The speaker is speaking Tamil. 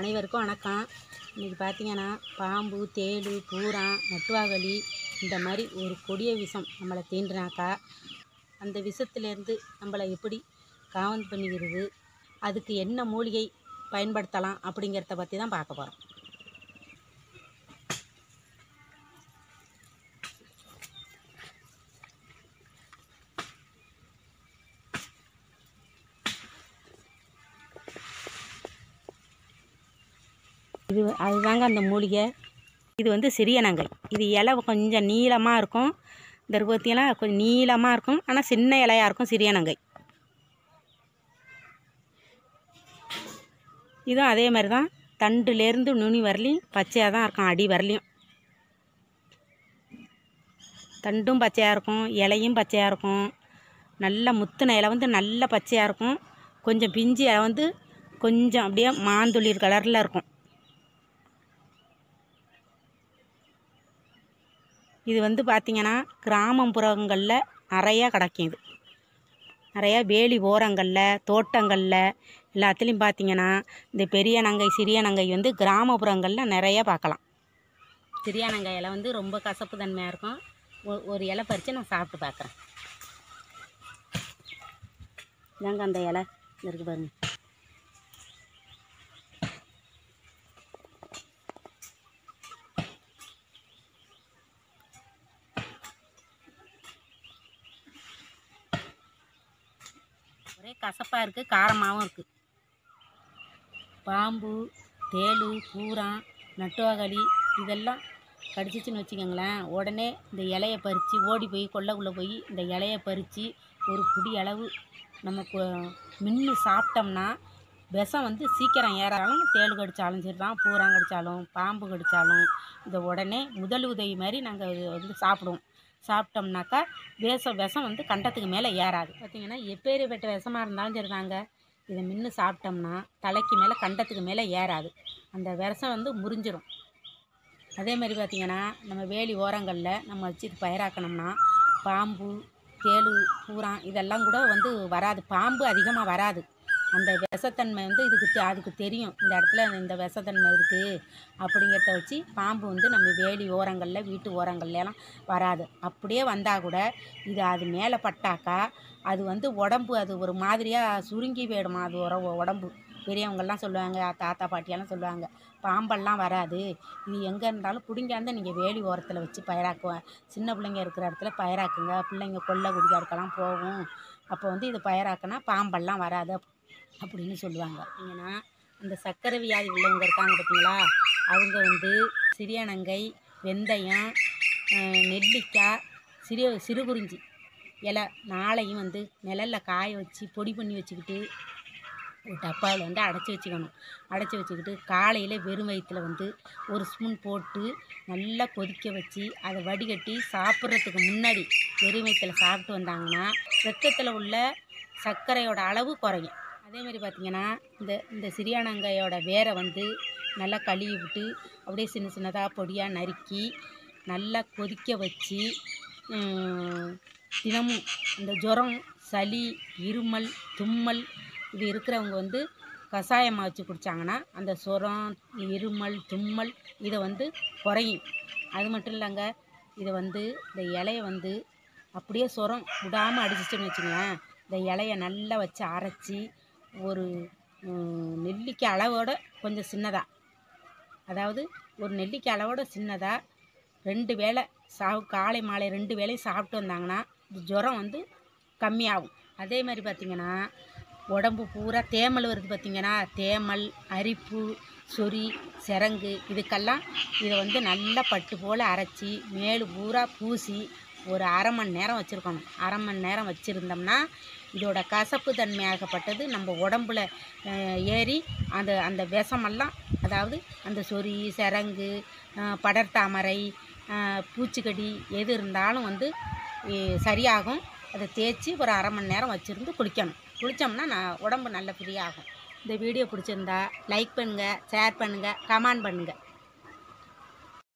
அனைவருக்கும் வணக்கம் இன்றைக்கி பார்த்தீங்கன்னா பாம்பு தேள் பூரான் நட்டுவாகலி இந்த மாதிரி ஒரு கொடிய விஷம் நம்மளை தீண்டினாக்கா அந்த விஷத்துலேருந்து நம்மளை எப்படி காவல் பண்ணிக்கிறது அதுக்கு என்ன மூலிகை பயன்படுத்தலாம் அப்படிங்கிறத பற்றி தான் பார்க்க போகிறோம் இது அதுதாங்க அந்த மூலிகை இது வந்து சிறியனங்கை இது இலை கொஞ்சம் நீளமாக இருக்கும் இந்த பார்த்தீங்கன்னா கொஞ்சம் நீளமாக இருக்கும் ஆனால் சின்ன இலையாக இருக்கும் சிறியனங்கை இதுவும் அதே மாதிரி தான் தண்டுலேருந்து நுனி வரலையும் பச்சையாக தான் இருக்கும் அடி வரலையும் தண்டும் பச்சையாக இருக்கும் இலையும் பச்சையாக இருக்கும் நல்ல முத்துன இலை வந்து நல்ல பச்சையாக இருக்கும் கொஞ்சம் பிஞ்சு இலை வந்து கொஞ்சம் அப்படியே மாந்துளிர் கலரில் இருக்கும் இது வந்து பார்த்திங்கன்னா கிராமப்புறங்களில் நிறையா கிடைக்கும் இது நிறையா வேலி ஓரங்களில் தோட்டங்களில் எல்லாத்துலேயும் பார்த்திங்கன்னா இந்த பெரிய நங்கை சிறிய நங்கை வந்து கிராமப்புறங்களில் நிறையா பார்க்கலாம் சிறிய நங்கை இலை வந்து ரொம்ப கசப்பு தன்மையாக இருக்கும் ஒ- ஒரு இலை பறித்து நான் சாப்பிட்டு பார்க்குறேன் இதாங்க அந்த இலை இங்க இருக்கு பாருங்க ஒரே கசப்பாக இருக்குது காரமாகவும் இருக்குது பாம்பு தேள் பூரான் நட்டுவாகளி இதெல்லாம் கடிச்சிச்சுன்னு வச்சுக்கோங்களேன் உடனே இந்த இலையை பறித்து ஓடி போய் கொல்லைக்குள்ளே போய் இந்த இலையை பறித்து ஒரு குடி அளவு நம்ம மின்னு சாப்பிட்டோம்னா விஷம் வந்து சீக்கிரம் ஏறாலும் தேள் கடித்தாலும் சரி தான் பூரான் கடித்தாலும் பாம்பு கடித்தாலும் இதை உடனே முதல் உதவி மாதிரி நாங்கள் வந்து சாப்பிடுவோம் சாப்பிட்டோம்னாக்கா விஷம் விஷம் வந்து கண்டத்துக்கு மேலே ஏறாது பார்த்தீங்கன்னா எப்பேற்பட்ட விஷமாக இருந்தாலும் சரி தாங்க இதை மின்னு சாப்பிட்டோம்னா தலைக்கு மேலே கண்டத்துக்கு மேலே ஏறாது அந்த விஷம் வந்து முறிஞ்சிரும் அதே மாதிரி பார்த்திங்கன்னா நம்ம வேலி ஓரங்களில் நம்ம வச்சு இது பயிராக்கணும்னா பாம்பு தேள் பூரான் இதெல்லாம் கூட வந்து வராது பாம்பு அதிகமாக வராது அந்த விஷத்தன்மை வந்து இதுக்கு தெ- அதுக்கு தெரியும் இந்த இடத்துல இந்த விஷத்தன்மை இருக்குது அப்படிங்கிறத வச்சு பாம்பு வந்து நம்ம வேலி ஓரங்களில் வீட்டு ஓரங்கள்ல எல்லாம் வராது அப்படியே வந்தால் கூட இது அது மேலே பட்டாக்கா அது வந்து உடம்பு அது ஒரு மாதிரியாக சுருங்கி போயிடுமா அது ஒரு உடம்பு பெரியவங்கெல்லாம் சொல்லுவாங்க தாத்தா பாட்டியெல்லாம் சொல்லுவாங்க பாம்பெல்லாம் வராது இது எங்கே இருந்தாலும் பிடிங்காந்து நீங்கள் வேலி ஓரத்தில் வச்சு பயிராக்குவேன் சின்ன பிள்ளைங்க இருக்கிற இடத்துல பயிராக்குங்க பிள்ளைங்க கொல்லை குடிக்காருக்கெல்லாம் போகும் அப்போ வந்து இது பயிராக்குனா பாம்பெல்லாம் வராது அப்- அப்படின்னு சொல்லுவாங்க ஏன்னா அந்த சர்க்கரை வியாதி உள்ளவங்க இருக்காங்க பார்த்தீங்களா அவங்க வந்து சிறியனங்கை வெந்தயம் அஹ், நெல்லிக்காய் சிறிய சிறுகுறிஞ்சி இலை நாளையும் வந்து நிழல்ல காய வச்சு பொடி பண்ணி வச்சுக்கிட்டு ஒரு டப்பாவில் வந்து அடைச்சி வச்சுக்கணும் அடைச்சி வச்சுக்கிட்டு காலையில் வெறும் வயிற்றுல வந்து ஒரு ஸ்பூன் போட்டு நல்லா கொதிக்க வச்சு அதை வடிகட்டி சாப்பிட்றதுக்கு முன்னாடி வெறும் வயிற்றுல சாப்பிட்டு வந்தாங்கன்னா ரத்தத்தில் உள்ள சர்க்கரையோட அளவு குறையும் அதே மாதிரி பார்த்திங்கன்னா இந்த இந்த சிறியானங்காயோட வேரை வந்து நல்லா கழுவி விட்டு அப்படியே சின்ன சின்னதாக பொடியாக நறுக்கி நல்லா கொதிக்க வச்சு ஹம், தினமும் இந்த ஜுரம் சளி இருமல் தும்மல் இது இருக்கிறவங்க வந்து கஷாயமாக வச்சு குடித்தாங்கன்னா அந்த சுரம் இருமல் தும்மல் இதை வந்து குறையும் அது மட்டும் இல்லைங்க இதை வந்து இந்த இலைய வந்து அப்படியே சுரம் விடாமல் அடிச்சிச்சுன்னு வச்சுங்களேன் இந்த இலைய நல்லா வச்சு அரைச்சி ஒரு ம், நெல்லிக்காய் அளவோட கொஞ்சம் சின்னதாக அதாவது ஒரு நெல்லிக்காய் அளவோட சின்னதாக ரெண்டு வேளை சாவு காலை மாலை ரெண்டு வேளையும் சாப்பிட்டு வந்தாங்கன்னா இந்த ஜுரம் வந்து கம்மியாகும் அதே மாதிரி பார்த்திங்கன்னா உடம்பு பூரா தேமல் வருது பார்த்திங்கன்னா தேமல் அரிப்பு சொறி சிரங்கு இதுக்கெல்லாம் இதை வந்து நல்லா பட்டு போல் அரைச்சி மேலு பூரா பூசி ஒரு அரை மணி நேரம் வச்சுருக்கணும் அரை மணி நேரம் வச்சுருந்தோம்னா இதோட கசப்பு தன்மையாகப்பட்டது நம்ம உடம்புல அஹ், ஏறி அந்த அந்த விஷமெல்லாம் அதாவது அந்த சொறி சிரங்கு அஹ், படர்தாமரை அஹ், பூச்சிக்கடி எது இருந்தாலும் வந்து இ- சரியாகும் அதை தேய்ச்சி ஒரு அரை மணி நேரம் வச்சுருந்து குளிக்கணும் குளித்தோம்னா நான் உடம்பு நல்ல ஃப்ரீயாகும் இந்த வீடியோ பிடிச்சிருந்தா லைக் பண்ணுங்கள் ஷேர் பண்ணுங்கள் கமெண்ட் பண்ணுங்கள்